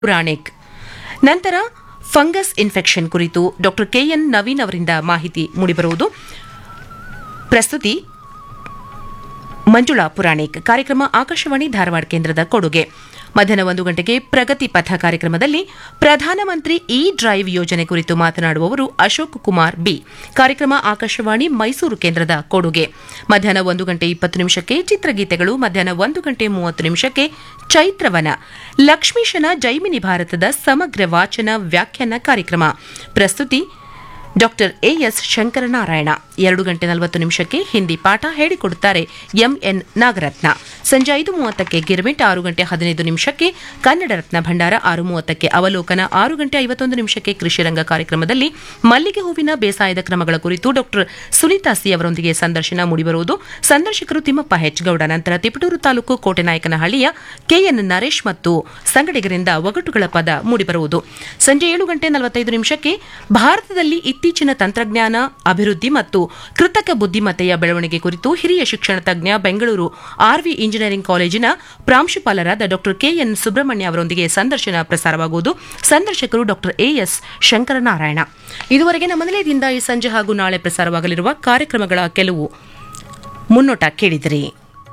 ಪುರಾಣಿಕ್ ನಂತರ fungus infection ಕುರಿತು doctor K N Naveen ಅವರಿಂದ ಮಾಹಿತಿ ಮೂಡಿಬರುವುದು ಪ್ರಸ್ತುತಿ ಮಂಜುಳಾ ಪುರಾಣಿಕ್ ಕಾರ್ಯಕ್ರಮ ಆಕಾಶವಾಣಿ ಧಾರವಾಡ ಕೇಂದ್ರದ ಕೊಡುಗೆ ಮಧ್ಯಾಹ್ನ ಒಂದು ಗಂಟೆಗೆ ಪ್ರಗತಿ ಪಥ ಕಾರ್ಯಕ್ರಮದಲ್ಲಿ ಪ್ರಧಾನಮಂತ್ರಿ ಇ ಡ್ರೈವ್ ಯೋಜನೆ ಕುರಿತು ಮಾತನಾಡುವವರು ಅಶೋಕ್ ಕುಮಾರ್ ಬಿ ಕಾರ್ಯಕ್ರಮ ಆಕಾಶವಾಣಿ ಮೈಸೂರು ಕೇಂದ್ರದ ಕೊಡುಗೆ ಮಧ್ಯಾಹ್ನ ಒಂದು ಗಂಟೆ ಇಪ್ಪತ್ತು ನಿಮಿಷಕ್ಕೆ ಚಿತ್ರಗೀತೆಗಳು ಮಧ್ಯಾಹ್ನ ಒಂದು ಗಂಟೆ ಮೂವತ್ತು ನಿಮಿಷಕ್ಕೆ ಚೈತ್ರವನ ಲಕ್ಷ್ಮೀಶನ ಜೈಮಿನಿ ಭಾರತದ ಸಮಗ್ರ ವಾಚನ ವ್ಯಾಖ್ಯಾನ ಕಾರ್ಯಕ್ರಮ ಪ್ರಸ್ತುತಿ ಡಾಕ್ಟರ್ ಎಎಸ್ ಶಂಕರನಾರಾಯಣ ಎರಡು ಗಂಟೆ ನಲವತ್ತು ನಿಮಿಷಕ್ಕೆ ಹಿಂದಿ ಪಾಠ ಹೇಳಿಕೊಡುತ್ತಾರೆ ಎಂಎನ್ ನಾಗರತ್ನ ಸಂಜೆ ಐದು ಮೂವತ್ತಕ್ಕೆ ಗಿರ್ಮಿಟ್ ಆರು ಗಂಟೆ ಹದಿನೈದು ನಿಮಿಷಕ್ಕೆ ಕನ್ನಡ ರತ್ನ ಭಂಡಾರ ಆರು ಮೂವತ್ತಕ್ಕೆ ಅವಲೋಕನ ಆರು ಗಂಟೆ ಐವತ್ತೊಂದು ನಿಮಿಷಕ್ಕೆ ಕೃಷಿರಂಗ ಕಾರ್ಯಕ್ರಮದಲ್ಲಿ ಮಲ್ಲಿಗೆ ಹೂವಿನ ಬೇಸಾಯದ ಕ್ರಮಗಳ ಕುರಿತು ಡಾಕ್ಟರ್ ಸುನೀತಾ ಸಿ ಅವರೊಂದಿಗೆ ಸಂದರ್ಶನ ಮೂಡಿಬರುವುದು ಸಂದರ್ಶಕರು ತಿಮ್ಮಪ್ಪ ಹೆಚ್ ಗೌಡ ನಂತರ ತಿಪಟೂರು ತಾಲೂಕು ಕೋಟೆನಾಯಕನಹಳ್ಳಿಯ ಕೆಎನ್ ನರೇಶ್ ಮತ್ತು ಸಂಗಡಿಗರಿಂದ ಒಗಟುಗಳ ಪದ ಮೂಡಿಬರುವುದು ಸಂಜೆ ಏಳು ಗಂಟೆ ನಲವತ್ತೈದು ನಿಮಿಷಕ್ಕೆ ಭಾರತದಲ್ಲಿ ಇತ್ತೀಚಿನ ತಂತ್ರಜ್ಞಾನ ಅಭಿವೃದ್ಧಿ ಮತ್ತು ಕೃತಕ ಬುದ್ಧಿಮತ್ತೆಯ ಬೆಳವಣಿಗೆ ಕುರಿತು ಹಿರಿಯ ಶಿಕ್ಷಣ ತಜ್ಞ ಬೆಂಗಳೂರು ಆರ್ವಿ ಇಂಜಿನಿಯರಿಂಗ್ ಕಾಲೇಜಿನ ಪ್ರಾಂಶುಪಾಲರಾದ ಡಾಕ್ಟರ್ ಕೆಎನ್ ಸುಬ್ರಹ್ಮಣ್ಯ ಅವರೊಂದಿಗೆ ಸಂದರ್ಶನ ಪ್ರಸಾರವಾಗುವುದು ಸಂದರ್ಶಕರು ಡಾಕ್ಟರ್ ಎಎಸ್ ಶಂಕರನಾರಾಯಣ ಇದುವರೆಗೆ ನಮ್ಮ ನಿಲಯದಿಂದ ಈ ಸಂಜೆ ಹಾಗೂ ನಾಳೆ ಪ್ರಸಾರವಾಗಲಿರುವ ಕಾರ್ಯಕ್ರಮಗಳ ಕೆಲವು ಮುನ್ನೋಟ ಕೇಳಿದಿರಿ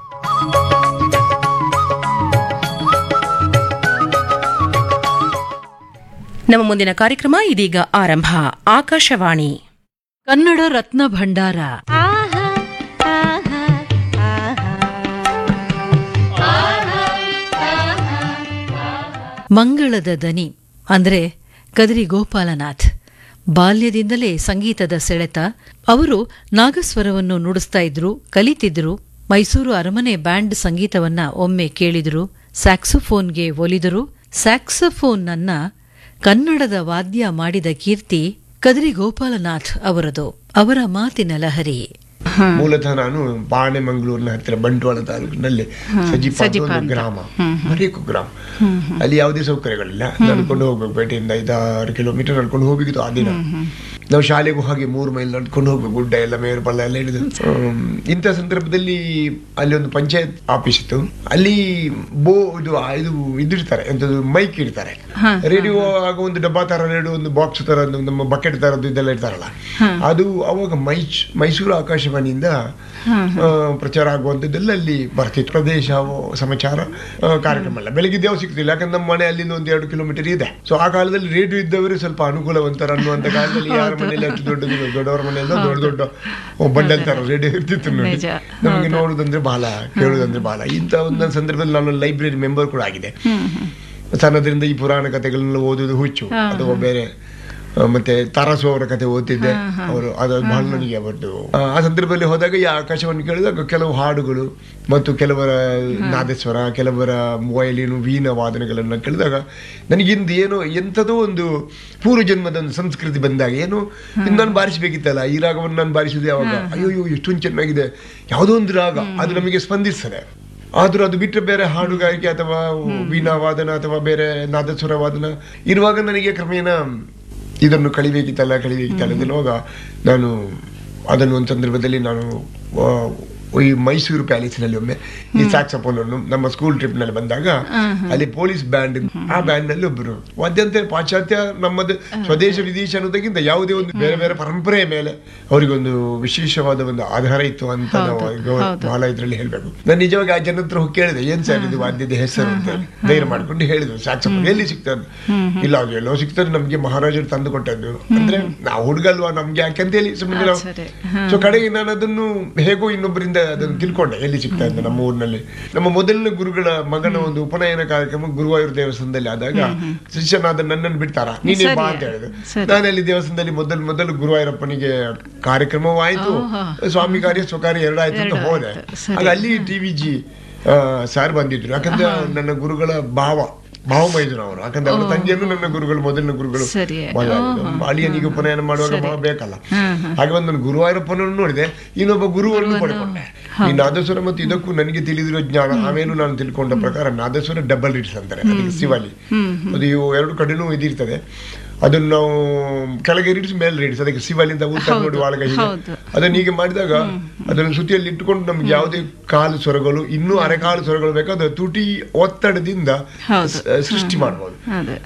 ನಮ್ಮ ಮುಂದಿನ ಕಾರ್ಯಕ್ರಮ ಇದೀಗ ಆರಂಭ ಆಕಾಶವಾಣಿ ಕನ್ನಡ ರತ್ನ ಭಂಡಾರ ಮಂಗಳದ ದನಿ ಅಂದ್ರೆ ಕದ್ರಿ ಗೋಪಾಲನಾಥ್ ಬಾಲ್ಯದಿಂದಲೇ ಸಂಗೀತದ ಸೆಳೆತ ಅವರು ನಾಗಸ್ವರವನ್ನು ನುಡಿಸ್ತಾ ಇದ್ರು ಕಲಿತಿದ್ರು ಮೈಸೂರು ಅರಮನೆ ಬ್ಯಾಂಡ್ ಸಂಗೀತವನ್ನ ಒಮ್ಮೆ ಕೇಳಿದ್ರು ಸ್ಯಾಕ್ಸೋಫೋನ್ಗೆ ಒಲಿದರು ಸ್ಯಾಕ್ಸೋಫೋನ್ ಅನ್ನ ಕನ್ನಡದ ವಾದ್ಯ ಮಾಡಿದ ಕೀರ್ತಿ ಕದ್ರಿ ಗೋಪಾಲನಾಥ್ ಅವರದು ಅವರ ಮಾತಿನ ಲಹರಿ ಮೂಲತಃ ನಾನು ಬಾಣೆಮಂಗಳೂರಿನ ಹತ್ತಿರ ಬಂಟ್ವಾಳ ತಾಲೂಕಿನಲ್ಲಿ ಸಜಿಪ ಅಂತ ಒಂದು ಗ್ರಾಮ ಬರೀ ಕುಗ್ರಾಮ ಅಲ್ಲಿ ಯಾವುದೇ ಸೌಕರ್ಯಗಳಿಲ್ಲ ನಡ್ಕೊಂಡು ಹೋಗ್ಬೇಕು ಪೇಟೆಯಿಂದ ಐದಾರು ಕಿಲೋಮೀಟರ್ ನಡ್ಕೊಂಡು ಹೋಗಿದ್ದು ಆ ದಿನ ನಾವು ಶಾಲೆಗೂ ಹಾಗೆ ಮೂರು ಮೈಲ್ ನಡ್ಕೊಂಡು ಹೋಗ್ಬೇಕು ಗುಡ್ಡ ಎಲ್ಲ ಮೇರು ಪಳ್ಳ ಎಲ್ಲ ಹಿಡಿದು ಹ್ಮ್. ಇಂಥ ಸಂದರ್ಭದಲ್ಲಿ ಅಲ್ಲಿ ಒಂದು ಪಂಚಾಯತ್ ಆಫೀಸ್ ಇತ್ತು ಅಲ್ಲಿ ಬೋ ಇದು ಆ- ಇದು ಇದಿರ್ತಾರೆ ಎಂತದ್ದು ಮೈಕ್ ಇಡ್ತಾರೆ ರೇಡಿಯೋ ಆಗ ಒಂದು ಡಬ್ಬಾ ತರ ರೇಡಿಯೋ ಒಂದು ಬಾಕ್ಸ್ ತರ ಒಂದು ನಮ್ಮ ಬಕೆಟ್ ತರದ್ದು ಇದೆಲ್ಲ ಇಡ್ತಾರಲ್ಲ ಅದು ಅವಾಗ ಮೈಚ್ ಮೈಸೂರು ಆಕಾಶವಾಣಿಯಿಂದ ಆ, ಪ್ರಚಾರ ಆಗುವಂಥದ್ದೆಲ್ಲ ಅಲ್ಲಿ ಬರ್ತಿತ್ತು ಪ್ರದೇಶ ಸಮಾಚಾರ ಆ, ಕಾರ್ಯಕ್ರಮ ಎಲ್ಲ ಬೆಳಿಗ್ಗೆ ಯಾವ ಸಿಗ್ತಿಲ್ಲ ಯಾಕಂದ್ರೆ ನಮ್ಮ ಮನೆ ಅಲ್ಲಿಂದ ಒಂದು ಎರಡು ಕಿಲೋಮೀಟರ್ ಇದೆ ಸೊ ಆ ಕಾಲದಲ್ಲಿ ರೇಡಿಯೋ ಇದ್ದವರು ಸ್ವಲ್ಪ ಅನುಕೂಲವಂತರ ಅನ್ನುವಂತ ಕಾಲದಲ್ಲಿ ಯಾರ ಮನೆಯಲ್ಲಿ ಅಷ್ಟು ದೊಡ್ಡದು ದೊಡ್ಡವರ ಮನೆಯಲ್ಲ ದೊಡ್ಡ ದೊಡ್ಡ ಬಂಡಲ್ ತರ ರೇಡಿಯೋ ಇರ್ತಿತ್ತು ನೋಡಿ ನಿಜ. ನಮಗೆ ನೋಡುದಂದ್ರೆ ಬಹಳ ಕೇಳುದಂದ್ರೆ ಬಹಳ ಇಂಥ ಒಂದೊಂದು ಸಂದರ್ಭದಲ್ಲಿ ನಾನು ಲೈಬ್ರರಿ ಮೆಂಬರ್ ಕೂಡ ಆಗಿದೆ ಸಣ್ಣದ್ರಿಂದ ಈ ಪುರಾಣ ಕಥೆಗಳನ್ನೆಲ್ಲ ಓದುವುದು ಹುಚ್ಚು ಅಥವಾ ಬೇರೆ ಆ, ಮತ್ತೆ ತಾರಾಸು ಅವರ ಕತೆ ಓದ್ತಿದ್ದೆ ಅವರು ಅದು ಬಹಳ ನನಗೆ ಅವತ್ತು ಆ, ಆ ಸಂದರ್ಭದಲ್ಲಿ ಹೋದಾಗ ಈ ಆಕಾಶವನ್ನು ಕೇಳಿದಾಗ ಕೆಲವು ಹಾಡುಗಳು ಮತ್ತು ಕೆಲವರ ನಾದಸ್ವರ ಕೆಲವರ ವಯಲಿನು ವೀಣ ವಾದನಗಳನ್ನು ಕೇಳಿದಾಗ ನನಗಿಂದು ಏನೋ ಎಂಥದೋ ಒಂದು ಪೂರ್ವ ಜನ್ಮದ ಒಂದು ಸಂಸ್ಕೃತಿ ಬಂದಾಗ ಏನು ಇನ್ನು ನಾನು ಬಾರಿಸಬೇಕಿತ್ತಲ್ಲ ಈ ರಾಗವನ್ನು ನಾನು ಬಾರಿಸಿದೆ ಯಾವಾಗ ಅಯ್ಯೋ ಎಷ್ಟೊಂದು ಚೆನ್ನಾಗಿದೆ ಯಾವುದೋ ಒಂದು ರಾಗ ಅದು ನಮಗೆ ಸ್ಪಂದಿಸ್ತದೆ ಆದ್ರೂ ಅದು ಬಿಟ್ಟರೆ ಬೇರೆ ಹಾಡುಗಾರಿಕೆ ಅಥವಾ ವೀಣಾ ವಾದನ ಅಥವಾ ಬೇರೆ ನಾದಸ್ವರ ವಾದನ ಇರುವಾಗ ನನಗೆ ಕ್ರಮೇಣ ಇದನ್ನು ಕಳಿಬೇಕಿತ್ತಲ್ಲ ಕಳಿಬೇಕಿತ್ತಲ್ಲ ಅನ್ನುವಾಗ ನಾನು ಅದನ್ನು ಒಂದು ಸಂದರ್ಭದಲ್ಲಿ ನಾನು ಆ, ಈ ಮೈಸೂರು ಪ್ಯಾಲೇಸ್ನಲ್ಲಿ ಒಮ್ಮೆ ಈ ಸ್ಯಾಕ್ಸಫೋನ್ ಅನ್ನು ನಮ್ಮ ಸ್ಕೂಲ್ ಟ್ರಿಪ್ ನಲ್ಲಿ ಬಂದಾಗ ಅಲ್ಲಿ ಪೊಲೀಸ್ ಬ್ಯಾಂಡ್ ಆ ಬ್ಯಾಂಡ್ ನಲ್ಲಿ ಒಬ್ಬರು ವಾದ್ಯಂತ ಪಾಶ್ಚಾತ್ಯ ನಮ್ಮದು ಸ್ವದೇಶ ವಿದೇಶ ಅನ್ನೋದಕ್ಕಿಂತ ಯಾವುದೇ ಒಂದು ಬೇರೆ ಬೇರೆ ಪರಂಪರೆಯ ಮೇಲೆ ಅವರಿಗೊಂದು ವಿಶೇಷವಾದ ಒಂದು ಆಧಾರ ಇತ್ತು ಅಂತ ನಾವು ಗೌ- ಬಹಳ ಇದ್ರಲ್ಲಿ ಹೇಳ್ಬೇಕು ನಾನು ನಿಜವಾಗಿ ಆ ಜನ ಹತ್ರ ಹೋಗಿ ಕೇಳಿದೆ ಏನ್ ಸರ್ ಇದು ವಾದ್ಯದ ಹೆಸರು ಅಂತ ಹೇಳಿ. ಧೈರ್ಯ ಮಾಡ್ಕೊಂಡು ಹೇಳಿದ್ರು ಸ್ಯಾಕ್ಸಫೋನ್ ಎಲ್ಲಿ ಸಿಗ್ತದೆ ಇಲ್ಲ ಅದು ಎಲ್ಲೋ ಸಿಗ್ತದೆ ನಮ್ಗೆ ಮಹಾರಾಜರು ತಂದು ಕೊಟ್ಟದ್ದು ಅಂದ್ರೆ ನಾವು ಹುಡುಗಲ್ವಾ ನಮ್ಗೆ ಯಾಕೆ ಅಂತ ಹೇಳಿ ಸುಮ್ಮನೆ ನಾವು ಸರಿ. ಸೊ ಕಡೆಗೆ ನಾನು ಅದನ್ನು ಹೇಗೋ ಇನ್ನೊಬ್ಬರಿಂದ ಅದನ್ನು ತಿಳ್ಕೊಂಡೆ ಎಲ್ಲಿ ಸಿಗ್ತಾ ಇದೆ ನಮ್ಮ ಊರಿನಲ್ಲಿ ನಮ್ಮ ಮೊದಲನೇ ಗುರುಗಳ ಮಗನ ಒಂದು ಉಪನಯನ ಕಾರ್ಯಕ್ರಮ ಗುರುವಾಯೂರು ದೇವಸ್ಥಾನದಲ್ಲಿ ಆದಾಗ ಶಿಷ್ಯನಾದ ನನ್ನನ್ನು ಬಿಡ್ತಾರ ನೀನೇ ಬಾ ಅಂತ ಹೇಳಿದ್ರು ಸರಿ. ನಾನು ಅಲ್ಲಿ ದೇವಸ್ಥಾನದಲ್ಲಿ ಮೊದಲು ಮೊದಲು ಗುರುವಾಯೂರಪ್ಪನಿಗೆ ಕಾರ್ಯಕ್ರಮವೂ ಆಯ್ತು ಸ್ವಾಮಿ ಕಾರ್ಯ ಸ್ವಕಾರ್ಯ ಎರಡಾಯ್ತು ಅಂತ ಹೋದೆ ಸರಿ. ಆಗ ಅಲ್ಲಿ ಟಿ ವಿ ಜಿ ಸಾರ್ ಬಂದಿದ್ರು ಯಾಕಂದ್ರೆ ನನ್ನ ಗುರುಗಳ ಭಾವ ಭಾವ ಮೈದುನ ಅವರು ಯಾಕಂದ್ರೆ ಅವರ ತಂಗಿಯನ್ನು ನನ್ನ ಗುರುಗಳು ಮೊದಲಿನ ಗುರುಗಳು ಸರಿ. ಮೊದಲ ಅಳಿಯನಿಗೆ ಉಪನಯನ ಮಾಡುವಾಗ ಭಾವ ಬೇಕಲ್ಲ ಹಾಗೆ ಒಂದು ನಾನು ಗುರುವಾಯೂರಪ್ಪನನ್ನು ನೋಡಿದೆ ಇನ್ನೊಬ್ಬ ಗುರುವನ್ನು ಪಡ್ಕೊಂಡೆ ಈ ನಾದಸ್ವರ ಮತ್ತು ಇದಕ್ಕೂ ನನಗೆ ತಿಳಿದಿರೋ ಜ್ಞಾನ ಆಮೇಲೆ ನಾನು ತಿಳ್ಕೊಂಡ ಪ್ರಕಾರ ನಾದಸ್ವರ ಡಬಲ್ ರಿಡ್ಸ್ ಅಂತಾರೆ ಅದಕ್ಕೆ ಶಿವಾಲಿ ಅದು ಇವು ಎರಡು ಕಡೆನೂ ಇದಿರ್ತದೆ ಅದನ್ನು ನಾವು ಕೆಳಗೆ ರೀಡ್ಸ್ ಮೇಲೆ ರೀಡ್ಸ್ ಅದಕ್ಕೆ ಶಿವಾಲಿಂದ ಉತ್ತರ ನೋಡಿ ಒಳಗೆ ಹೀಗೆ ಹೌದು. ಅದನ್ನ ಹೀಗೆ ಮಾಡಿದಾಗ ಅದನ್ನು ಸುತಿಯಲ್ಲಿ ಇಟ್ಟುಕೊಂಡು ನಮ್ಗೆ ಯಾವುದೇ ಕಾಲು ಸ್ವರಗಳು ಇನ್ನೂ ಅರೆಕಾಲು ಸ್ವರಗಳು ಬೇಕಾದ್ರೆ ತುಟಿ ಒತ್ತಡದಿಂದ ಹೌದು. ಸ- ಸೃಷ್ಟಿ ಮಾಡಬಹುದು ಅದೇ